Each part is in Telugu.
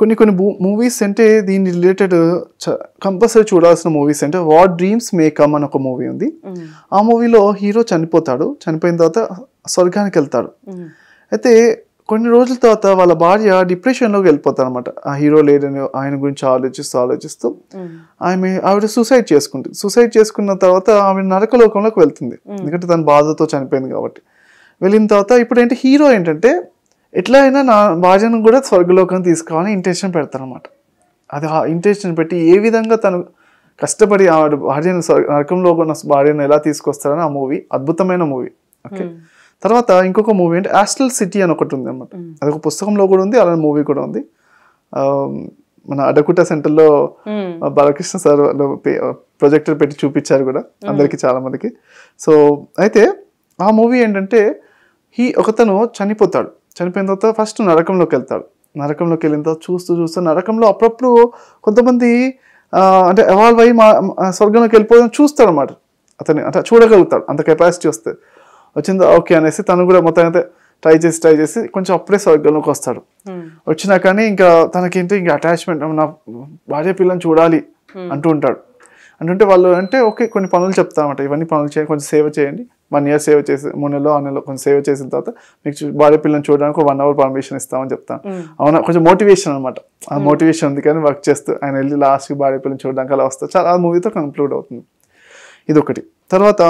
కొన్ని కొన్ని మూవీస్ అంటే దీని రిలేటెడ్ కంపల్సరీ చూడాల్సిన మూవీస్ అంటే వాట్ డ్రీమ్స్ మే కమ్ అని ఒక మూవీ ఉంది మ్మ్. ఆ మూవీలో హీరో చనిపోతాడు చనిపోయిన తర్వాత స్వర్గానికి వెళ్తాడు మ్మ్. అయితే కొన్ని రోజుల తర్వాత వాళ్ళ భార్య డిప్రెషన్లోకి వెళ్ళిపోతారు అనమాట ఆ హీరో లేడని ఆయన గురించి ఆలోచిస్తూ ఆలోచిస్తూ మ్మ్. ఆమె ఆవిడ సూసైడ్ చేసుకుంటుంది సూసైడ్ చేసుకున్న తర్వాత ఆమె నరకలోకంలోకి వెళ్తుంది ఎందుకంటే తన బాధతో చనిపోయింది కాబట్టి వెళ్ళిన తర్వాత ఇప్పుడు ఏంటి హీరో ఏంటంటే ఎట్లా అయినా నా భార్యను కూడా స్వర్గలోకం తీసుకోవాలని ఇంటెన్షన్ పెడతారనమాట అది ఆ ఇంటెన్షన్ పెట్టి ఏ విధంగా తను కష్టపడి ఆవిడ భార్యను స్వర్గ నరకంలో ఉన్న భార్యను ఎలా తీసుకొస్తారని ఆ మూవీ అద్భుతమైన మూవీ ఓకే తర్వాత ఇంకొక మూవీ అంటే ఆస్టల్ సిటీ అని ఒకటి ఉంది అనమాట అది ఒక పుస్తకంలో కూడా ఉంది అలానే మూవీ కూడా ఉంది ఆ, మన అడకుట సెంటర్లో మ్మ్. ఆ బాలకృష్ణ సార్ వాళ్ళు ప్రొజెక్టర్ పెట్టి చూపించారు కూడా అందరికి చాలా మందికి సో అయితే ఆ మూవీ ఏంటంటే హీ ఒకతను చనిపోతాడు చనిపోయిన తర్వాత ఫస్ట్ నరకంలోకి వెళ్తాడు నరకంలోకి వెళ్ళిన తర్వాత చూస్తూ చూస్తూ నరకంలో అప్పుడప్పుడు కొంతమంది ఆ, అంటే ఎవాల్వ్ అయ్యి మా మా స్వర్గంలోకి వెళ్ళిపోవడం చూస్తాడు అనమాట అతన్ని అంటే చూడగలుగుతాడు అంత కెపాసిటీ వస్తే వచ్చిందో ఓకే అనేసి తను కూడా మొత్తం అయితే ట్రై చేసి ట్రై చేసి కొంచెం అప్పుడే స్వర్గంలోకి వస్తాడు మ్మ్. వచ్చినా కానీ ఇంకా తనకేంటి ఇంకా అటాచ్మెంట్ నా భార్య పిల్లని చూడాలి అంటూ ఉంటాడు అంటుంటే వాళ్ళు అంటే ఓకే కొన్ని పనులు చెప్తామట ఇవన్నీ పనులు చేయండి కొంచెం సేవ చేయండి వన్ ఇయర్ సేవ చేసి మూడు నెలలో ఆ నెలలో కొంచెం సేవ చేసిన తర్వాత మీకు చూ- భార్య పిల్లని చూడడానికి వన్ అవర్ పర్మిషన్ ఇస్తామని చెప్తాను మ్మ్. అవునా కొంచెం మోటివేషన్ అనమాట ఆ మోటివేషన్ ఉంది కానీ వర్క్ చేస్తూ ఆయన వెళ్ళి లాస్ట్కి భార్య పిల్లని చూడడానికి అలా వస్తారు చాలా ఆ మూవీతో కంక్లూడ్ అవుతుంది ఇది ఒకటి తర్వాత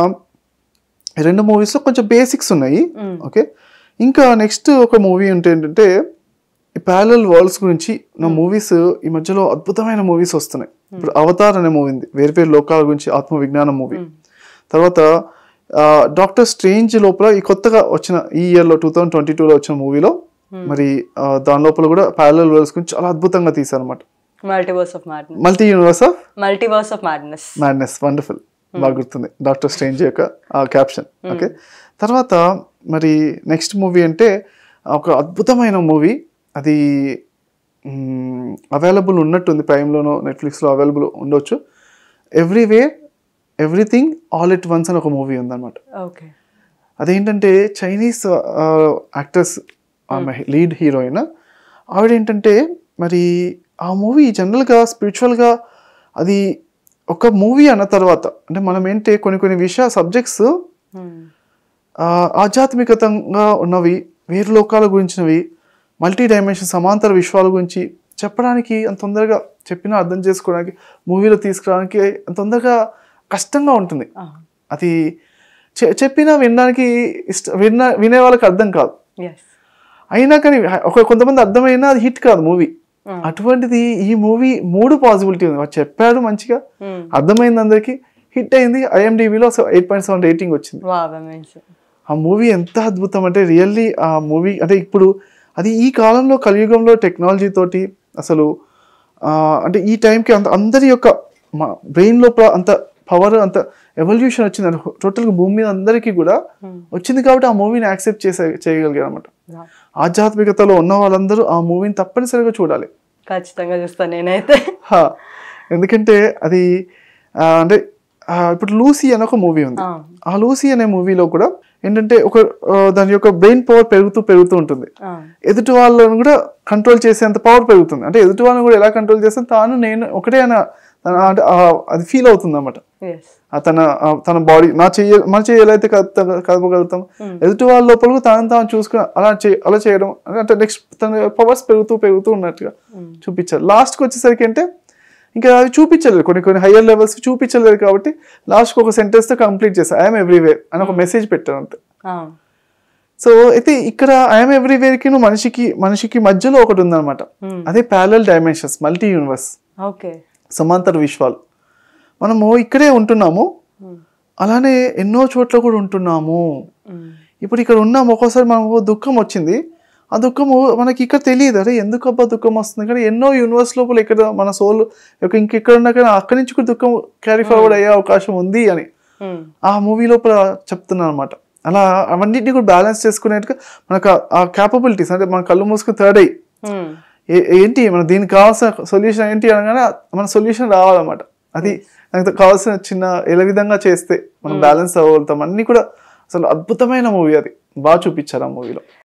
ఈ రెండు మూవీస్లో కొంచెం బేసిక్స్ ఉన్నాయి మ్మ్. ఓకే ఇంకా నెక్స్ట్ ఒక మూవీ ఉంటే ఏంటంటే ఈ ప్యారల్ వరల్డ్స్ గురించి నా మూవీస్ ఈ మధ్యలో అద్భుతమైన మూవీస్ వస్తున్నాయి ఇప్పుడు అవతార్ అనే మూవీ ఉంది వేరు వేరు లోకాల గురించి ఆత్మ విజ్ఞానం మూవీ తర్వాత డాక్టర్ స్ట్రేంజ్ లోపల ఈ కొత్తగా వచ్చిన ఈ ఇయర్లో టూ థౌజండ్ ట్వంటీ టూలో వచ్చిన మూవీలో మరి ఆ, దాని లోపల కూడా ప్యారల్ వరల్డ్స్ గురించి చాలా అద్భుతంగా తీశారనమాట multiverse of madness multi universe of multiverse of madness madness wonderful బాగా గుర్తుంది డాక్టర్ స్ట్రేంజ్ యొక్క క్యాప్షన్ ఓకే తర్వాత మరి నెక్స్ట్ మూవీ అంటే ఒక అద్భుతమైన మూవీ అది అవైలబుల్ ఉన్నట్టుంది ప్రైమ్లోనో నెట్ఫ్లిక్స్లో అవైలబుల్ ఉండొచ్చు everywhere everything all at once అని ఒక మూవీ ఉందన్నమాట ఓకే అదేంటంటే చైనీస్ యాక్టర్స్ ఆమె లీడ్ హీరోయిన్ ఆవిడ ఏంటంటే మరి ఆ మూవీ జనరల్గా స్పిరిచువల్గా అది ఒక మూవీ అన్న తర్వాత అంటే మనం ఏంటి కొన్ని కొన్ని విషయ సబ్జెక్ట్స్ ఆధ్యాత్మికతంగా ఉన్నవి వేరు లోకాల గురించినవి మల్టీ డైమెన్షన్ సమాంతర విశ్వాల గురించి చెప్పడానికి అంత తొందరగా చెప్పినా అర్థం చేసుకోవడానికి మూవీలో తీసుకురావడానికి అంత తొందరగా కష్టంగా ఉంటుంది అది చె- చెప్పినా వినడానికి ఇష్ట విన్న వినే వాళ్ళకి అర్థం కాదు ఎస్ అయినా కానీ ఒక కొంతమంది అర్థమైనా అది హిట్ కాదు మూవీ అటువంటిది ఈ మూవీ మూడు పాసిబిలిటీ ఉంది వాడు చెప్పాడు మంచిగా అర్థమైంది అందరికి హిట్ అయింది ఐఎండిబిలో ఎయిట్ పాయింట్ సెవెన్ రేటింగ్ వచ్చింది వావ్ అమేజింగ్ ఆ మూవీ ఎంత అద్భుతం అంటే రియల్లీ ఆ మూవీ అంటే ఇప్పుడు అది ఈ కాలంలో కలియుగంలో టెక్నాలజీ తోటి అసలు ఆ, అంటే ఈ టైంకి అంత అందరి యొక్క బ్రెయిన్ లోపల అంత పవర్ అంత ఎవల్యూషన్ వచ్చింది అంటే టోటల్గా భూమి మీద అందరికీ కూడా వచ్చింది కాబట్టి ఆ మూవీని యాక్సెప్ట్ చేసే చేయగలిగారు అనమాట ఆధ్యాత్మికతలో ఉన్న వాళ్ళందరూ ఆ మూవీని తప్పనిసరిగా చూడాలి ఖచ్చితంగా చూస్తాను నేనైతే హా, ఎందుకంటే అది ఆ, అంటే ఆ, ఇప్పుడు లూసీ అని ఒక మూవీ ఉంది ఆ. ఆ లూసీ అనే మూవీలో కూడా ఏంటంటే ఒక ఆ, దాని యొక్క బ్రెయిన్ పవర్ పెరుగుతూ పెరుగుతూ ఉంటుంది ఆ. ఎదుటి వాళ్ళని కూడా కంట్రోల్ చేసేంత పవర్ పెరుగుతుంది అంటే ఎదుటి వాళ్ళని కూడా ఎలా కంట్రోల్ చేస్తే తాను నేను ఒకటే అని తన- అంటే ఆ, అది ఫీల్ అవుతుంది అనమాట ఎస్ తన ఆ, తన బాడీ నా చెయ్య మన చెయ్యి ఎలా అయితే కదప- కదపగలుగుతాం ఎదుటి వాళ్ళ లోపల కూడా తాను తాను చూసుకుని అలా చే అలా చేయడం అంటే నెక్స్ట్ తన పవర్స్ పెరుగుతూ పెరుగుతూ ఉన్నట్టుగా చూపించారు లాస్ట్కి వచ్చేసరికి అంటే ఇంకా అది చూపించలేదు కొన్ని కొన్ని హయ్యర్ లెవెల్స్ చూపించలేదు కాబట్టి లాస్ట్కి ఒక సెంటెన్స్తో కంప్లీట్ చేశాను ఐఎమ్ ఎవ్రీవేర్ అని ఒక మెసేజ్ పెట్టాను అంతే ఆ. సో అయితే ఇక్కడ ఐఎమ్ ఎవ్రీవేర్కి మనిషికి మనిషికి మధ్యలో ఒకటి ఉందన్నమాట అదే parallel dimensions multi universe okay సమాంతర విశ్వాలు మనము ఇక్కడే ఉంటున్నాము అలానే ఎన్నో చోట్ల కూడా ఉంటున్నాము ఇప్పుడు ఇక్కడ ఉన్నాము ఒక్కోసారి మనకు దుఃఖం వచ్చింది ఆ దుఃఖము మనకి ఇక్కడ తెలియదు అరే ఎందుకు అబ్బా దుఃఖం వస్తుంది కానీ ఎన్నో యూనివర్స్ లోపల ఇక్కడ మన సోల్ ఇంకెక్కడ ఉన్నా కానీ అక్కడి నుంచి కూడా దుఃఖం క్యారీ ఫార్వర్డ్ అయ్యే అవకాశం ఉంది అని ఆ మూవీ లోపల చెప్తున్నాను అనమాట అలా అవన్నిటిని కూడా బ్యాలెన్స్ చేసుకునేట్టుగా మనకు ఆ- ఆ క్యాపబిలిటీస్ అంటే మన కళ్ళు మూసుకుని థర్డ్ అయ్యి ఏ- ఏంటి మన దీనికి కావాల్సిన సొల్యూషన్ ఏంటి అనగానే మన సొల్యూషన్ రావాలన్నమాట అది నాకు కావాల్సిన చిన్న ఏ విధంగా చేస్తే మనం బ్యాలెన్స్ అవ్వగలుగుతాం అన్ని కూడా అసలు అద్భుతమైన మూవీ అది బాగా చూపించారు ఆ మూవీలో